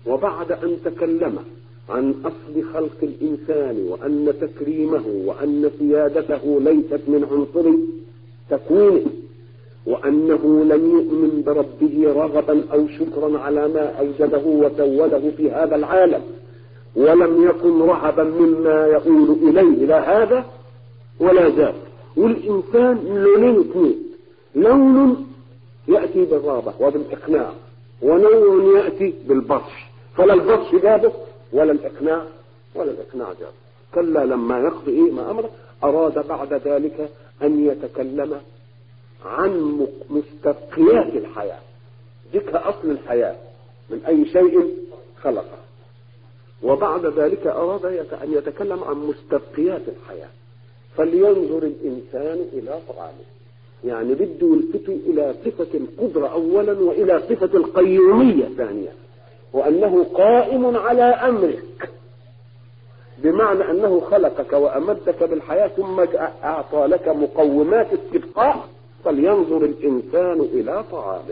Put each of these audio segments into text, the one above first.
وبعد أن تكلم عن أصل خلق الإنسان وأن تكريمه وأن سيادته ليست من عنصر تكوينه وأنه لم يؤمن بربه رغبا أو شكرا على ما أوجده وزوده في هذا العالم ولم يكن رهبا مما يؤول إليه لا هذا ولا ذاك والإنسان لونين اثنين لون يأتي بالرغبة وبالإقناع ولون يأتي بالبطش فلا البطش جابه ولا الإقناع ولا الإقناع جابه كلا لما يقضي إيه ما أمره أراد بعد ذلك أن يتكلم عن مستبقيات الحياة ذيك أصل الحياة من أي شيء خلقه وبعد ذلك أراد أن يتكلم عن مستبقيات الحياة فلينظر الإنسان إلى طعامه يعني بده يلفت إلى صفة القدرة أولا وإلى صفة القيومية ثانيا وأنه قائم على أمرك بمعنى أنه خلقك وأمدك بالحياة ثم أعطى لك مقومات استبقاء فلينظر الإنسان إلى طعامه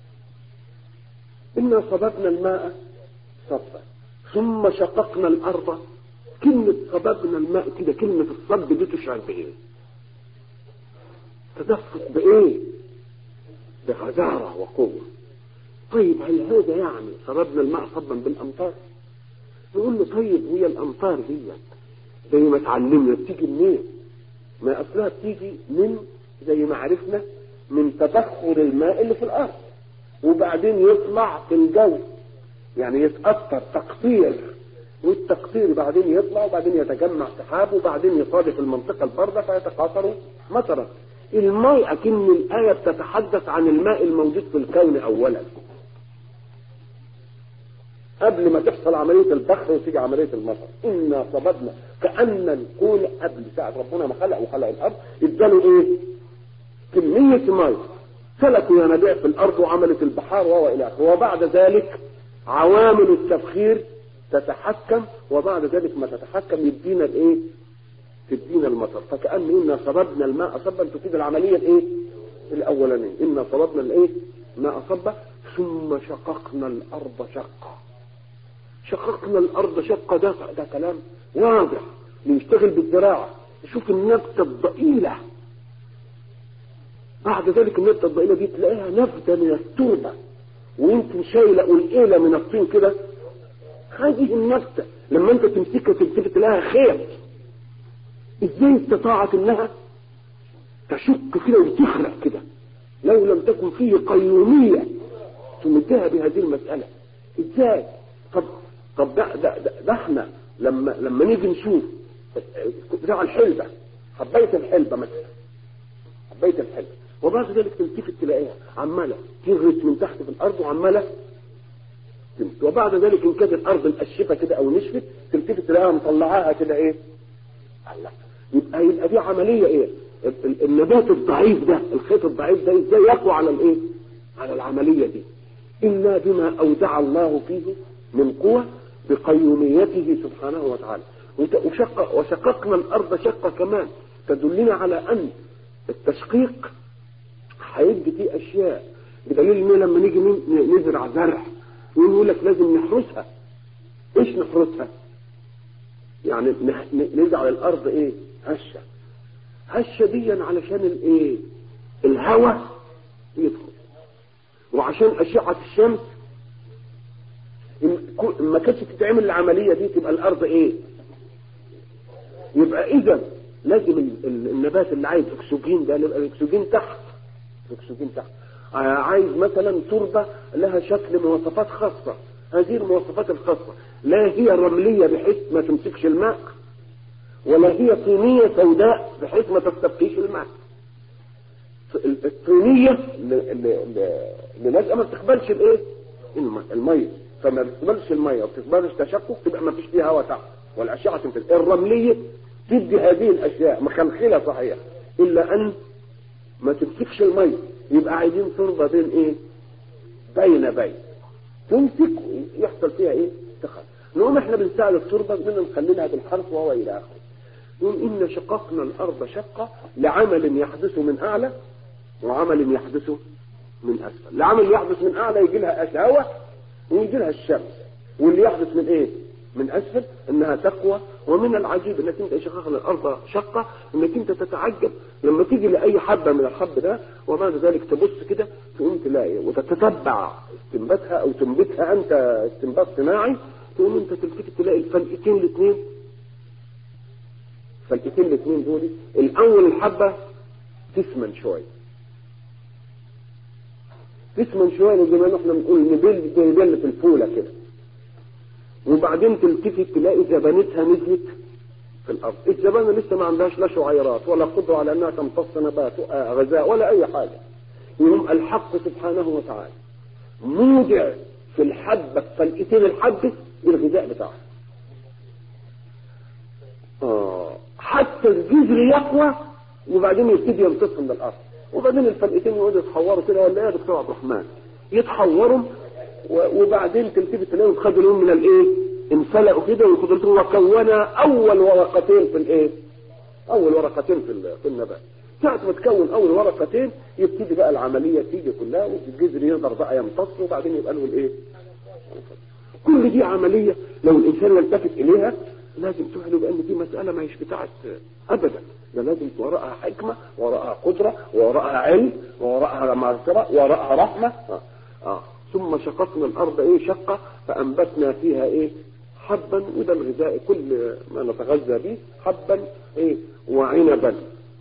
إنا صببنا الماء صبا ثم شققنا الأرض كلمة صببنا الماء كده كلمة الصب دي تشعر بإيه؟ تدفق بإيه؟ بغزارة وقوة طيب هل هذا يعني صببنا الماء صبا بالأمطار؟ نقول له طيب هي الأمطار دي زي ما اتعلمنا بتيجي منين؟ ما أصلها بتيجي من زي ما عرفنا من تبخر الماء اللي في الأرض وبعدين يطلع في الجو يعني يتأثر تقطير والتقطير بعدين يطلع وبعدين يتجمع سحاب وبعدين يصادف المنطقة الباردة فيتقاطر مطرا الماء أكن الآية بتتحدث عن الماء الموجود في الكون أولا قبل ما تحصل عملية البخر وتيجي عملية المطر إنا صببنا كأن الكون قبل ساعة ربنا ما خلق وخلق الأرض اداله إيه؟ كمية ماء سلكوا ينابيع في الأرض وعملت البحار وإلى آخره وبعد ذلك عوامل التبخير تتحكم وبعد ذلك ما تتحكم يدينا الايه تدينا المطر فكأن إنا صببنا الماء صبا تفيد العملية الايه الأولانية إنا صببنا الايه ماء صبا ثم شققنا الأرض شقا شققنا الأرض شقا ده, ده كلام واضح نشتغل بالزراعة نشوف النبتة الضئيلة بعد ذلك النبتة الضئيلة دي تلاقيها نبتة من التربة ويمكن شايلة قلقيلة من الطين كده هذه النبتة لما انت تمسكها تلتفت لها خير ازاي استطاعت انها تشك كده وتخرق كده لو لم تكن فيه قيومية تمدها بهذه المسألة ازاي طب طب ده ده ده, ده احنا لما لما نيجي نشوف بتاع الحلبة حبيت الحلبة مثلا حبيت الحلبة وبعد ذلك تلتفت تلاقيها عمالة تغرس من تحت في الأرض وعمالة تمت وبعد ذلك إن كانت الأرض مقشفة كده أو نشفت تلتفت تلاقيها مطلعاها كده إيه؟ الله يبقى يبقى دي عملية إيه؟ النبات الضعيف ده الخيط الضعيف ده إزاي يقوى على الإيه؟ على العملية دي إلا بما أودع الله فيه من قوة بقيوميته سبحانه وتعالى وشق وشققنا الأرض شقة كمان تدلنا على أن التشقيق هيدي فيه اشياء بدليل ان لما نيجي نزرع زرع يقول لك لازم نحرسها ايش نحرسها يعني نجعل الارض ايه هشه هشه دي علشان الايه الهواء يدخل وعشان اشعه الشمس ما كانتش تتعمل العمليه دي تبقى الارض ايه يبقى اذا لازم النبات اللي عايز اكسجين ده يبقى الاكسجين تحت الاكسجين تحت عايز مثلا تربة لها شكل مواصفات خاصة هذه المواصفات الخاصة لا هي رملية بحيث ما تمسكش الماء ولا هي طينية سوداء بحيث ما تستبقيش الماء الطينية اللي لازقة ما بتقبلش الايه المية فما بتقبلش المية وبتقبلش تشقق تبقى ما فيش فيها هواء تحت والأشعة تنفذ الرملية تدي هذه الأشياء مخلخلة صحيح إلا أن ما تمسكش المية يبقى عايزين تربة بين إيه بين بين تمسك يحصل فيها إيه تخلف نقوم احنا بنساعد التربة بدنا نخليها بالحرف وهو إلى آخره نقول إن شققنا الأرض شقة لعمل يحدث من أعلى وعمل يحدث من أسفل العمل يحدث من أعلى يجي لها هواء ويجي لها الشمس واللي يحدث من ايه من اسفل انها تقوى ومن العجيب انك انت شقاق الارض شقه انك انت تتعجب لما تيجي لاي حبه من الحب ده وبعد ذلك تبص كده تقوم تلاقي وتتتبع استنباتها او تنبتها انت استنبات صناعي تقوم انت تلتفت تلاقي الفلقتين الاثنين الفلقتين الاثنين دول الاول الحبه تسمن شويه تسمن شويه زي ما احنا بنقول نبل زي بلة الفوله كده وبعدين تلتفت تلاقي زبانتها نزلت في الارض الزبانه لسه ما عندهاش لا شعيرات ولا قدره على انها تمتص نبات غذاء ولا اي حاجه يوم الحق سبحانه وتعالى مودع في الحبه فلقتين الحبه الغذاء بتاعها آه. حتى الجذر يقوى وبعدين يبتدي يمتص من الارض وبعدين الفلقتين يقعدوا يتحوروا كده ولا ايه يا دكتور عبد الرحمن يتحوروا وبعدين تلتفت تلاقيهم خدوا لهم من الايه انفلقوا كده وخدوا وكونا اول ورقتين في الايه اول ورقتين في في النبات ساعة ما تكون اول ورقتين يبتدي بقى العملية تيجي كلها والجذر يقدر بقى يمتص وبعدين يبقى له الايه كل دي عملية لو الانسان يلتفت اليها لازم تعلم بان دي مسألة ما هيش بتاعت ابدا ده لازم وراءها حكمة وراءها قدرة وراءها علم وراءها مغفرة وراءها رحمة آه. آه. ثم شققنا الارض ايه شقة فانبتنا فيها ايه حبا وده الغذاء كل ما نتغذى به حبا ايه وعنبا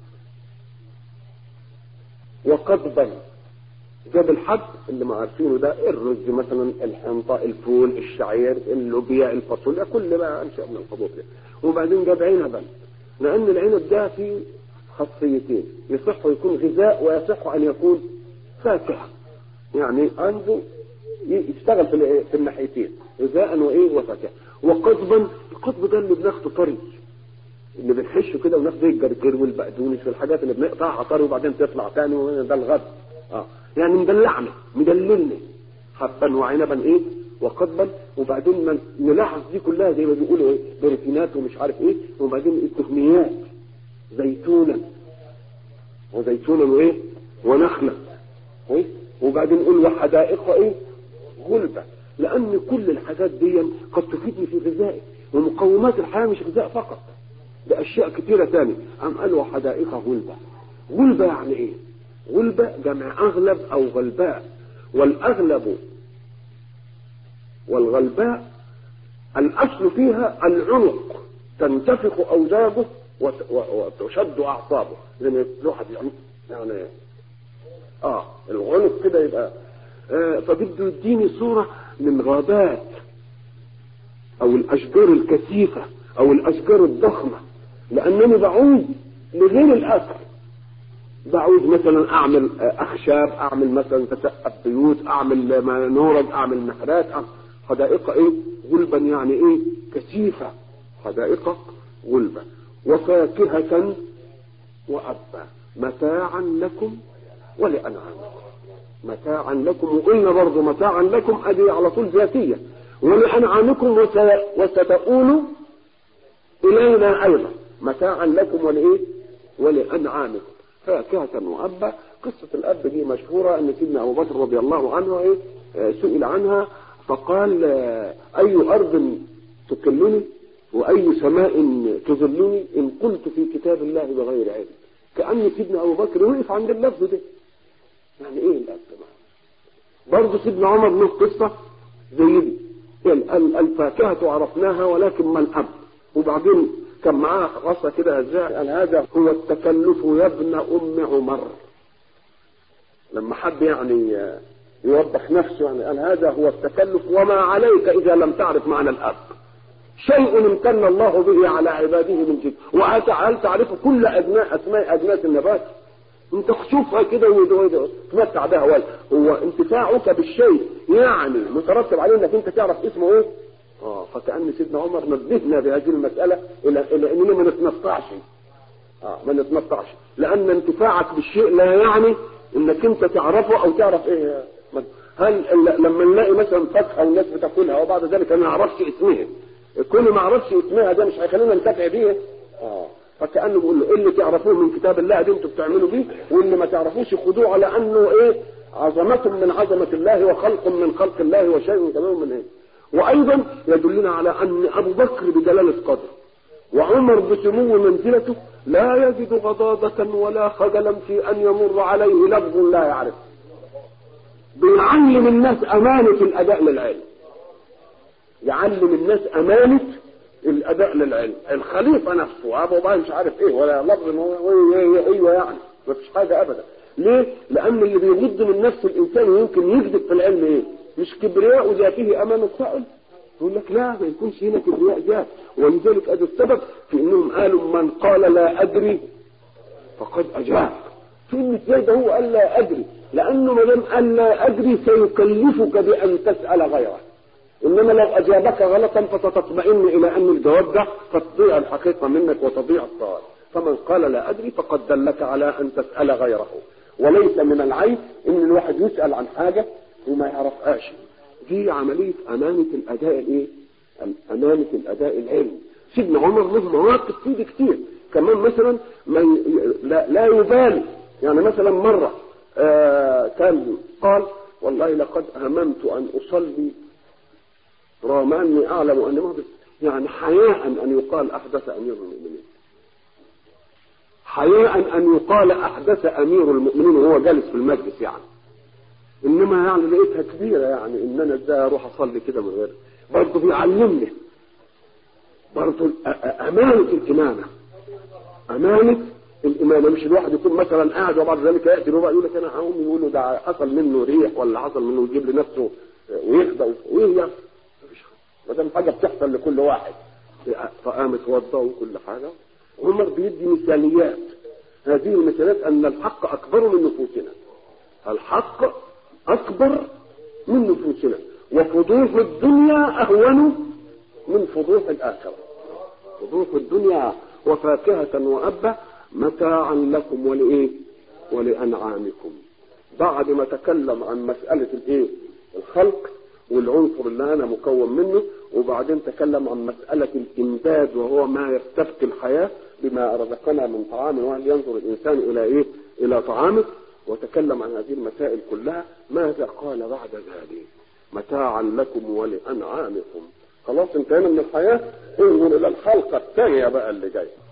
وقضبا جاب الحب اللي ما عارفينه ده الرز مثلا الحنطة الفول الشعير اللوبيا الفاصوليا كل ما انشأ من الحبوب ده وبعدين جاب عنبا لان العنب ده فيه خاصيتين يصح يكون غذاء ويصح ان يكون فاكهه يعني عنده يشتغل في في الناحيتين غذاء وايه وفاكهه وقضبا القضب ده اللي بناخده طري اللي بنحشه كده وناخده الجرجير والبقدونس والحاجات اللي بنقطعها طري وبعدين تطلع تاني ده الغد اه يعني مدلعنا مدللنا حبا وعنبا ايه وقضبا وبعدين نلاحظ دي كلها زي ما بيقولوا ايه بروتينات ومش عارف ايه وبعدين التهميات زيتونا وزيتونا وايه ونخله ايه وبعدين نقول وحدائق ايه غلبة لان كل الحاجات دي قد تفيدني في غذائي ومقومات الحياة مش غذاء فقط ده اشياء كثيرة تاني ام قال وحدائق غلبة غلبة يعني ايه غلبة جمع اغلب او غلباء والاغلب والغلباء الاصل فيها العنق تنتفخ اوزابه وتشد اعصابه زي ما الواحد يعني يعني اه العنق كده يبقى آه فبده يديني صورة من غابات او الاشجار الكثيفة او الاشجار الضخمة لانني بعوز لغير الاكل بعوز مثلا اعمل اخشاب اعمل مثلا تسقف بيوت اعمل نورج اعمل نهرات أعمل حدائق ايه غلبا يعني ايه كثيفة حدائق غلبا وفاكهة وأبا متاعا لكم ولأنعامكم متاعا لكم وقلنا برضه متاعا لكم ادي على طول ذاتيه ولأنعامكم وستؤول إلينا أيضا متاعا لكم ولإيه؟ ولأنعامكم فاكهة وأبا قصة الأب دي مشهورة أن سيدنا أبو بكر رضي الله عنه إيه؟ سئل عنها فقال أي أرض تكلني وأي سماء تظلني إن قلت في كتاب الله بغير علم كأن سيدنا أبو بكر وقف عند اللفظ ده يعني إيه الأب برضه سيدنا عمر له قصة زي دي الفاكهة عرفناها ولكن ما الأب وبعدين كان معاه قصة كده ازاي قال هذا هو التكلف يا ابن أم عمر لما حب يعني يوضح نفسه يعني قال هذا هو التكلف وما عليك إذا لم تعرف معنى الأب شيء امتن الله به على عباده من جد وهل تعرف كل أبناء أسماء أجناس النبات انت تشوفها كده وتمتع بها ولا هو انتفاعك بالشيء يعني مترتب عليه انك انت تعرف اسمه ايه اه فكأن سيدنا عمر نبهنا بهذه المسألة الى الى اننا ما نتنطعش اه ما نتنطعش لان انتفاعك بالشيء لا يعني انك انت تعرفه او تعرف ايه هل لما نلاقي مثلا فاكهه والناس بتاكلها وبعد ذلك انا ما اعرفش اسمها كل ما اعرفش اسمها ده مش هيخلينا ننتفع بيها اه فكانه بيقول له إيه اللي تعرفوه من كتاب الله ده انتوا بتعملوا بيه واللي ما تعرفوش خدوه على انه ايه عظمة من عظمة الله وخلق من خلق الله وشيء تمام من ايه وايضا يدلنا على ان ابو بكر بجلاله قدره وعمر بسمو منزلته لا يجد غضاضة ولا خجلا في ان يمر عليه لفظ لا يعرفه بيعلم الناس امانة الاداء للعلم يعلم الناس امانة الاداء للعلم الخليفة نفسه ابو بقى مش عارف ايه ولا لفظ ايوه يعني ما فيش حاجة ابدا ليه لان اللي بيغض من نفس الانسان ويمكن يكذب في العلم ايه مش كبرياء ذاته امام السائل يقول لك لا ما يكونش هنا كبرياء ذات ولذلك هذا السبب في انهم قالوا من قال لا ادري فقد اجاب كلمة زي ده هو قال لا ادري لانه ما دام قال لا ادري سيكلفك بان تسال غيره انما لو اجابك غلطا فستطمئن الى ان الجواب ده قد تضيع الحقيقه منك وتضيع الصواب فمن قال لا ادري فقد دلك على ان تسال غيره وليس من العيب ان الواحد يسال عن حاجه وما يعرفهاش دي عمليه امانه الاداء الايه امانه الاداء العلمي سيدنا عمر له مواقف كتير كتير كمان مثلا ما ي... لا, لا يبالي يعني مثلا مره آه كان قال والله لقد هممت ان اصلي رغم اني اعلم ان مهدث يعني حياء ان يقال احدث امير المؤمنين حياء ان يقال احدث امير المؤمنين وهو جالس في المجلس يعني انما يعني لقيتها كبيره يعني ان انا ازاي اروح اصلي كده من غير برضه بيعلمني برضه امانه الامامه امانه الامامه مش الواحد يكون مثلا قاعد وبعد ذلك ياتي ربع يقول لك انا هقوم يقول له ده حصل منه ريح ولا حصل منه يجيب لنفسه ويخدع وايه يعني ما دام حاجه بتحصل لكل واحد فقام اتوضى وكل حاجه عمر بيدي مثاليات هذه المثاليات ان الحق اكبر من نفوسنا الحق اكبر من نفوسنا وفضوح الدنيا اهون من فضوح الاخره فضوح الدنيا وفاكهه وابا متاعا لكم ولايه ولانعامكم بعد ما تكلم عن مساله الايه الخلق والعنصر اللي انا مكون منه وبعدين تكلم عن مسألة الإمداد وهو ما يستبقي الحياة بما رزقنا من طعام وهل ينظر الإنسان إلى إيه؟ إلى طعامه وتكلم عن هذه المسائل كلها ماذا قال بعد ذلك؟ متاعا لكم ولأنعامكم خلاص انتهينا من الحياة انظر إلى الحلقة الثانية بقى اللي جاية